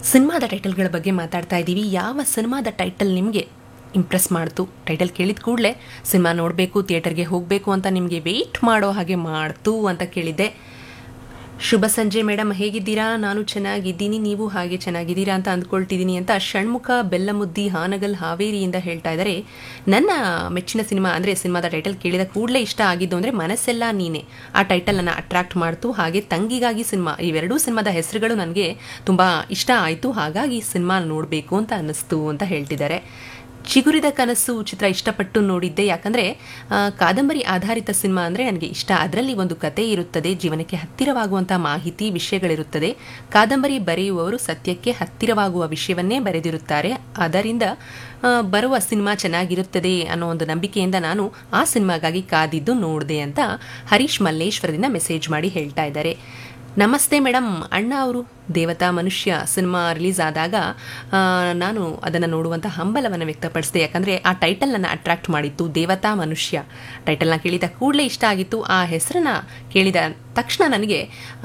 ಸಿನಿಮಾದ ಟೈಟಲ್ಗಳ ಬಗ್ಗೆ ಮಾತಾಡ್ತಾ ಇದ್ದೀವಿ ಯಾವ ಸಿನಿಮಾದ ಟೈಟಲ್ ನಿಮಗೆ ಇಂಪ್ರೆಸ್ ಮಾಡ್ತು ಟೈಟಲ್ ಕೇಳಿದ ಕೂಡಲೇ ಸಿನಿಮಾ ನೋಡಬೇಕು ಥಿಯೇಟರ್ಗೆ ಹೋಗಬೇಕು ಅಂತ ನಿಮಗೆ ವೆಯ್ಟ್ ಮಾಡೋ ಹಾಗೆ ಮಾಡ್ತು ಅಂತ ಕೇಳಿದ್ದೆ ಶುಭ ಸಂಜೆ ಮೇಡಮ್ ಹೇಗಿದ್ದೀರಾ ನಾನು ಚೆನ್ನಾಗಿದ್ದೀನಿ ನೀವು ಹಾಗೆ ಚೆನ್ನಾಗಿದ್ದೀರಾ ಅಂತ ಅಂದ್ಕೊಳ್ತಿದ್ದೀನಿ ಅಂತ ಷಣ್ಮುಖ ಬೆಲ್ಲಮುದ್ದಿ ಹಾನಗಲ್ ಹಾವೇರಿಯಿಂದ ಹೇಳ್ತಾ ಇದ್ದಾರೆ ನನ್ನ ಮೆಚ್ಚಿನ ಸಿನಿಮಾ ಅಂದರೆ ಸಿನಿಮಾದ ಟೈಟಲ್ ಕೇಳಿದ ಕೂಡಲೇ ಇಷ್ಟ ಆಗಿದ್ದು ಅಂದರೆ ಮನಸ್ಸೆಲ್ಲ ನೀನೆ ಆ ಟೈಟಲ್ ನನ್ನ ಅಟ್ರಾಕ್ಟ್ ಮಾಡ್ತು ಹಾಗೆ ತಂಗಿಗಾಗಿ ಸಿನಿಮಾ ಇವೆರಡೂ ಸಿನಿಮಾದ ಹೆಸರುಗಳು ನನಗೆ ತುಂಬ ಇಷ್ಟ ಆಯಿತು ಹಾಗಾಗಿ ಸಿನಿಮಾ ನೋಡಬೇಕು ಅಂತ ಅನ್ನಿಸ್ತು ಅಂತ ಹೇಳ್ತಿದ್ದಾರೆ ಚಿಗುರಿದ ಕನಸು ಚಿತ್ರ ಇಷ್ಟಪಟ್ಟು ನೋಡಿದ್ದೆ ಯಾಕಂದರೆ ಕಾದಂಬರಿ ಆಧಾರಿತ ಸಿನಿಮಾ ಅಂದರೆ ನನಗೆ ಇಷ್ಟ ಅದರಲ್ಲಿ ಒಂದು ಕತೆ ಇರುತ್ತದೆ ಜೀವನಕ್ಕೆ ಹತ್ತಿರವಾಗುವಂಥ ಮಾಹಿತಿ ವಿಷಯಗಳಿರುತ್ತದೆ ಕಾದಂಬರಿ ಬರೆಯುವವರು ಸತ್ಯಕ್ಕೆ ಹತ್ತಿರವಾಗುವ ವಿಷಯವನ್ನೇ ಬರೆದಿರುತ್ತಾರೆ ಅದರಿಂದ ಆ, ಬರುವ ಸಿನಿಮಾ ಚೆನ್ನಾಗಿರುತ್ತದೆ ಅನ್ನೋ ಒಂದು ನಂಬಿಕೆಯಿಂದ ನಾನು ಆ ಸಿನಿಮಾಗಾಗಿ ಕಾದಿದ್ದು ನೋಡಿದೆ ಅಂತ ಹರೀಶ್ ಮಲ್ಲೇಶ್ವರದಿಂದ ಮೆಸೇಜ್ ಮಾಡಿ ಹೇಳ್ತಾ ಇದ್ದಾರೆ ನಮಸ್ತೆ ಮೇಡಮ್ ಅಣ್ಣ ಅವರು ದೇವತಾ ಮನುಷ್ಯ ಸಿನಿಮಾ ರಿಲೀಸ್ ಆದಾಗ ಆ, ನಾನು ಅದನ್ನು ನೋಡುವಂಥ ಹಂಬಲವನ್ನು ವ್ಯಕ್ತಪಡಿಸಿದೆ ಯಾಕಂದರೆ ಆ ಟೈಟಲ್ ನನ್ನ ಅಟ್ರಾಕ್ಟ್ ಮಾಡಿತ್ತು ದೇವತಾ ಮನುಷ್ಯ ಟೈಟಲ್ನ ಕೇಳಿದ ಕೂಡಲೇ ಇಷ್ಟ ಆಗಿತ್ತು ಆ ಹೆಸರನ್ನ ಕೇಳಿದ ತಕ್ಷಣ ನನಗೆ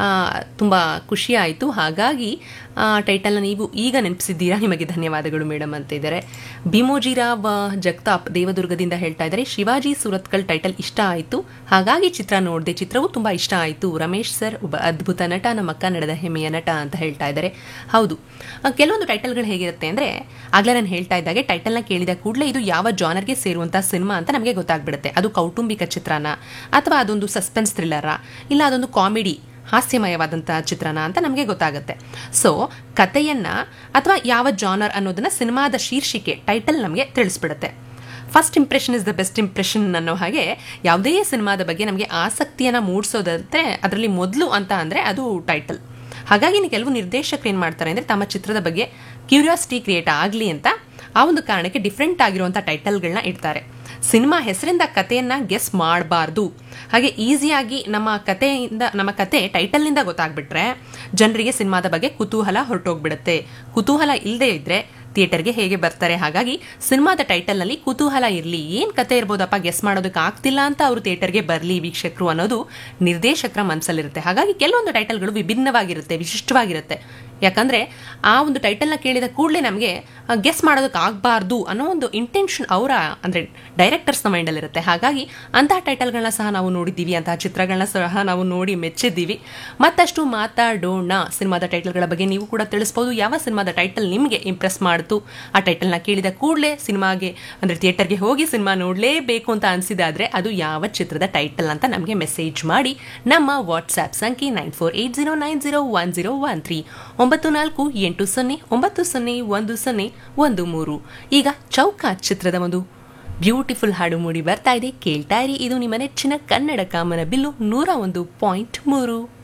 ತುಂಬ ಖುಷಿ ಆಯಿತು ಹಾಗಾಗಿ ಆ ಟೈಟಲ್ನ ನೀವು ಈಗ ನೆನಪಿಸಿದ್ದೀರಾ ನಿಮಗೆ ಧನ್ಯವಾದಗಳು ಮೇಡಮ್ ಅಂತ ಇದ್ದಾರೆ ಭೀಮೋಜಿರಾವ್ ಜಗತಾಪ್ ದೇವದುರ್ಗದಿಂದ ಹೇಳ್ತಾ ಇದ್ದಾರೆ ಶಿವಾಜಿ ಸುರತ್ಕಲ್ ಟೈಟಲ್ ಇಷ್ಟ ಆಯಿತು ಹಾಗಾಗಿ ಚಿತ್ರ ನೋಡಿದೆ ಚಿತ್ರವೂ ತುಂಬ ಇಷ್ಟ ಆಯಿತು ರಮೇಶ್ ಸರ್ ಒಬ್ಬ ಅದ್ಭುತ ನಟ ನಮ್ಮ ಕನ್ನಡದ ಹೆಮ್ಮೆಯ ನಟ ಅಂತ ಹೇಳ್ತಾ ಇದ್ದಾರೆ ಹೌದು ಆ, ಕೆಲವೊಂದು ಟೈಟಲ್ಗಳು ಹೇಗಿರುತ್ತೆ ಅಂದರೆ ಆಗಲೇ ನಾನು ಹೇಳ್ತಾ ಇದ್ದಾಗೆ ಟೈಟಲ್ನ ಕೇಳಿದ ಕೂಡಲೇ ಇದು ಯಾವ ಜಾನರ್ಗೆ ಸೇರುವಂಥ ಸಿನಿಮಾ ಅಂತ ನಮಗೆ ಗೊತ್ತಾಗ್ಬಿಡುತ್ತೆ ಅದು ಕೌಟುಂಬಿಕ ಚಿತ್ರನ ಅಥವಾ ಅದೊಂದು ಸಸ್ಪೆನ್ಸ್ ಥ್ರಿಲ್ಲರಾ ಇಲ್ಲ ಅದೊಂದು ಕಾಮಿಡಿ ಹಾಸ್ಯಮಯವಾದಂಥ ಚಿತ್ರನ ಅಂತ ನಮಗೆ ಗೊತ್ತಾಗುತ್ತೆ ಸೊ ಕಥೆಯನ್ನ ಅಥವಾ ಯಾವ ಜಾನರ್ ಅನ್ನೋದನ್ನ ಸಿನಿಮಾದ ಶೀರ್ಷಿಕೆ ಟೈಟಲ್ ನಮಗೆ ತಿಳಿಸ್ಬಿಡುತ್ತೆ first impression is the best impression ಅನ್ನೋ ಹಾಗೆ ಯಾವುದೇ ಸಿನಿಮಾದ ಬಗ್ಗೆ ನಮಗೆ ಆಸಕ್ತಿಯನ್ನು ಮೂಡಿಸೋದಂತೆ ಅದರಲ್ಲಿ ಮೊದಲು ಅಂತ ಅಂದರೆ ಅದು ಟೈಟಲ್ ಹಾಗಾಗಿ ನೀವು ಕೆಲವು ನಿರ್ದೇಶಕರು ಏನು ಮಾಡ್ತಾರೆ ಅಂದರೆ ತಮ್ಮ ಚಿತ್ರದ ಬಗ್ಗೆ ಕ್ಯೂರಿಯಾಸಿಟಿ ಕ್ರಿಯೇಟ್ ಆಗಲಿ ಅಂತ ಆ ಒಂದು ಕಾರಣಕ್ಕೆ ಡಿಫ್ರೆಂಟ್ ಆಗಿರುವಂಥ ಟೈಟಲ್ಗಳನ್ನ ಇಡ್ತಾರೆ ಸಿನಿಮಾ ಹೆಸರಿಂದ ಕಥೆಯನ್ನ ಗೆಸ್ ಮಾಡಬಾರ್ದು ಹಾಗೆ ಈಸಿಯಾಗಿ ನಮ್ಮ ಕಥೆಯಿಂದ ನಮ್ಮ ಕತೆ ಟೈಟಲ್ನಿಂದ ಗೊತ್ತಾಗ್ಬಿಟ್ರೆ ಜನರಿಗೆ ಸಿನಿಮಾದ ಬಗ್ಗೆ ಕುತೂಹಲ ಹೊರಟೋಗ್ಬಿಡುತ್ತೆ ಕುತೂಹಲ ಇಲ್ಲದೆ ಇದ್ರೆ ಥಿಯೇಟರ್ಗೆ ಹೇಗೆ ಬರ್ತಾರೆ ಹಾಗಾಗಿ ಸಿನಿಮಾದ ಟೈಟಲ್ನಲ್ಲಿ ಕುತೂಹಲ ಇರಲಿ ಏನು ಕತೆ ಇರ್ಬೋದಪ್ಪ ಗೆಸ್ ಮಾಡೋದಕ್ಕೆ ಆಗ್ತಿಲ್ಲ ಅಂತ ಅವರು ಥಿಯೇಟರ್ಗೆ ಬರಲಿ ವೀಕ್ಷಕರು ಅನ್ನೋದು ನಿರ್ದೇಶಕರ ಮನಸ್ಸಲ್ಲಿರುತ್ತೆ ಹಾಗಾಗಿ ಕೆಲವೊಂದು ಟೈಟಲ್ಗಳು ವಿಭಿನ್ನವಾಗಿರುತ್ತೆ ವಿಶಿಷ್ಟವಾಗಿರುತ್ತೆ ಯಾಕಂದರೆ ಆ ಒಂದು ಟೈಟಲ್ನ ಕೇಳಿದ ಕೂಡಲೇ ನಮಗೆ ಗೆಸ್ ಮಾಡೋದಕ್ಕೆ ಆಗಬಾರ್ದು ಅನ್ನೋ ಒಂದು ಇಂಟೆನ್ಷನ್ ಅವರ ಅಂದರೆ ಡೈರೆಕ್ಟರ್ಸ್ನ ಮೈಂಡಲ್ಲಿರುತ್ತೆ ಹಾಗಾಗಿ ಅಂತಹ ಟೈಟಲ್ಗಳನ್ನ ಸಹ ನಾವು ನೋಡಿದ್ದೀವಿ ಅಂತಹ ಚಿತ್ರಗಳನ್ನ ಸಹ ನಾವು ನೋಡಿ ಮೆಚ್ಚಿದ್ದೀವಿ ಮತ್ತಷ್ಟು ಮಾತಾಡೋಣ ಸಿನಿಮಾದ ಟೈಟಲ್ಗಳ ಬಗ್ಗೆ ನೀವು ಕೂಡ ತಿಳಿಸ್ಬೋದು ಯಾವ ಸಿನಿಮಾದ ಟೈಟಲ್ ನಿಮಗೆ ಇಂಪ್ರೆಸ್ ಮಾಡ್ತು ಆ ಟೈಟಲ್ನ ಕೇಳಿದ ಕೂಡಲೇ ಸಿನಿಮಾಗೆ ಅಂದರೆ ಥಿಯೇಟರ್ಗೆ ಹೋಗಿ ಸಿನಿಮಾ ನೋಡಲೇಬೇಕು ಅಂತ ಅನಿಸಿದಾದ್ರೆ ಅದು ಯಾವ ಚಿತ್ರದ ಟೈಟಲ್ ಅಂತ ನಮಗೆ ಮೆಸೇಜ್ ಮಾಡಿ ನಮ್ಮ ವಾಟ್ಸ್ಆ್ಯಪ್ ಸಂಖ್ಯೆ nine four eight zero nine zero one zero one three ಒಂಬತ್ತು ನಾಲ್ಕು ಎಂಟು ಸೊನ್ನೆ ಒಂಬತ್ತು ಸೊನ್ನೆ ಒಂದು ಸೊನ್ನೆ ಒಂದು ಮೂರು ಈಗ ಚೌಕ ಚಿತ್ರದ ಒಂದು ಬ್ಯೂಟಿಫುಲ್ ಹಾಡು ಮೂಡಿ ಬರ್ತಾ ಇದೆ ಕೇಳ್ತಾ ಇರಿ ಇದು ನಿಮ್ಮ ನೆಚ್ಚಿನ ಕನ್ನಡ ಕಾಮನ ಬಿಲ್ಲು ನೂರ ಒಂದು ಪಾಯಿಂಟ್ ಮೂರು